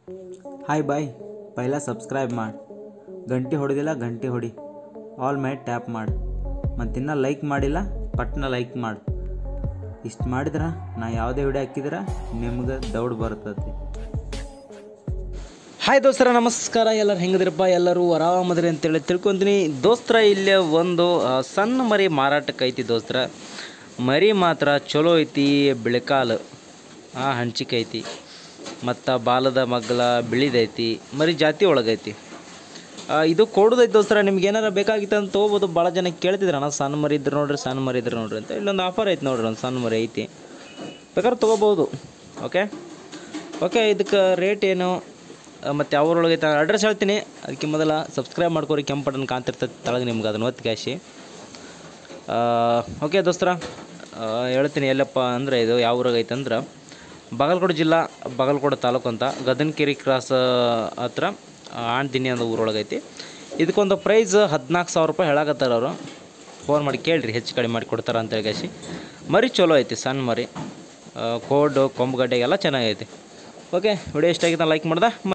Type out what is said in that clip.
hi bye ಪೈಲ subscribe ಮಾಡಿ ಗಂಟೆ ಹೊಡೆದಿಲ್ಲ ಗಂಟೆ ಹೊಡಿ ಆಲ್ ಮೇಲೆ ಟ್ಯಾಪ್ ಮಾಡಿ ಮತ್ತಿನ್ನ ಲೈಕ್ ಮಾಡಿಲ್ಲ ಪಟ್ನ ಲೈಕ್ ಮಾಡಿ ಇಷ್ಟು ಮಾಡಿದ್ರೆ ನಾ ಯಾವುದೇ ವಿಡಿಯೋ ಹಾಕಿದ್ರೆ ನಿಮ್ಗೆ ದೌಡ್ ಬರ್ತದೆ ಹಾಯ್ ದೋಸ್ತರ ನಮಸ್ಕಾರ ಎಲ್ಲರೂ ಹೆಂಗದಿರಪ್ಪ ಎಲ್ಲರೂ ಆರಾಮದ್ರಿ ಅಂತೇಳಿ ತಿಳ್ಕೊತೀನಿ ದೋಸ್ತರ ಇಲ್ಲೇ ಒಂದು ಆ, ಸಣ್ಣ ಮರಿ ಮಾರಾಟಕ್ಕೆ ಐತಿ ದೋಸ್ತರ ಮರಿ ಮಾತ್ರ ಚಲೋ ಐತಿ ಬಿಳಿಕಾಲು ಆ ಹಂಚಿಕೆ ಐತಿ ಮತ್ತು ಬಾಲದ ಮಗ್ಲ ಬಿಳಿದೈತಿ ಮರಿ ಜಾತಿ ಒಳಗೈತಿ ಆ, ಇದು ಕೊಡೋದೈತಿ ದೋಸ್ತರ ನಿಮ್ಗೆ ಏನಾರ ಬೇಕಾಗಿತ್ತು ಅಂತ ತೊಗೋಬೋದು ಭಾಳ ಜನ ಕೇಳ್ತಿದ್ರು ಅಣ್ಣ ಸಣ್ಣ ಮರಿ ಇದ್ರೆ ನೋಡ್ರಿ ಸಣ್ಣ ಮರಿ ಇದ್ರೆ ನೋಡ್ರಿ ಅಂತ ಇಲ್ಲೊಂದು ಆಫರ್ ಐತಿ ನೋಡ್ರಿ ಒಂದು ಸಣ್ಣ ಮರಿ ಐತಿ ಬೇಕಾದ್ರೆ ತೊಗೋಬೋದು ಓಕೆ ಓಕೆ ಇದಕ್ಕೆ ರೇಟ್ ಏನು ಮತ್ತು ಯಾವ ಊರೊಳಗೆ ಐತೆ ಅಡ್ರೆಸ್ ಹೇಳ್ತೀನಿ ಅದಕ್ಕೆ ಮೊದಲ ಸಬ್ಸ್ಕ್ರೈಬ್ ಮಾಡ್ಕೊರಿ ಕೆಂಪು ಬಟನ್ ಕಾಣ್ತಿರ್ತದೆ ತಳಗೆ ನಿಮ್ಗೆ ಅದನ್ನು ಒತ್ತಿ ಕ್ಯಾಶಿ ಓಕೆ ದೋಸ್ತರ ಆ, ಹೇಳ್ತೀನಿ ಎಲ್ಲಪ್ಪ ಅಂದರೆ ಇದು ಯಾವ ಊರಾಗ ಐತೆ ಅಂದ್ರೆ ಬಾಗಲಕೋಟೆ ಜಿಲ್ಲಾ ಬಾಗಲಕೋಟೆ ತಾಲೂಕು ಅಂತ ಗದನಕೆರೆ ಕ್ರಾಸ್ ಹತ್ರ ಆಣ್ದಿನಿ ಅನ್ನೋ ಊರೊಳಗೆ ಐತಿ ಇದಕ್ಕೊಂದು ಪ್ರೈಸ್ ಹದಿನಾಲ್ಕು ಸಾವಿರ ರೂಪಾಯಿ ಹೇಳಕತ್ತಾರ ಅವರು ಫೋನ್ ಮಾಡಿ ಕೇಳ್ರಿ ಹೆಚ್ಚು ಕಡಿಮೆ ಮಾಡಿ ಕೊಡ್ತಾರ ಅಂತೇಳಿ ಕ್ಯಾಶಿ ಮರಿ ಚಲೋ ಐತಿ ಸಣ್ಣ ಮರಿ ಆ, ಕೋಡು ಕೊಂಬುಗಡ್ಡೆ ಎಲ್ಲ ಚೆನ್ನಾಗೈತಿ ಓಕೆ ವಿಡಿಯೋ ಇಷ್ಟ ಆಗಿತ್ತು ಲೈಕ್ ಮಾಡ್ದೆ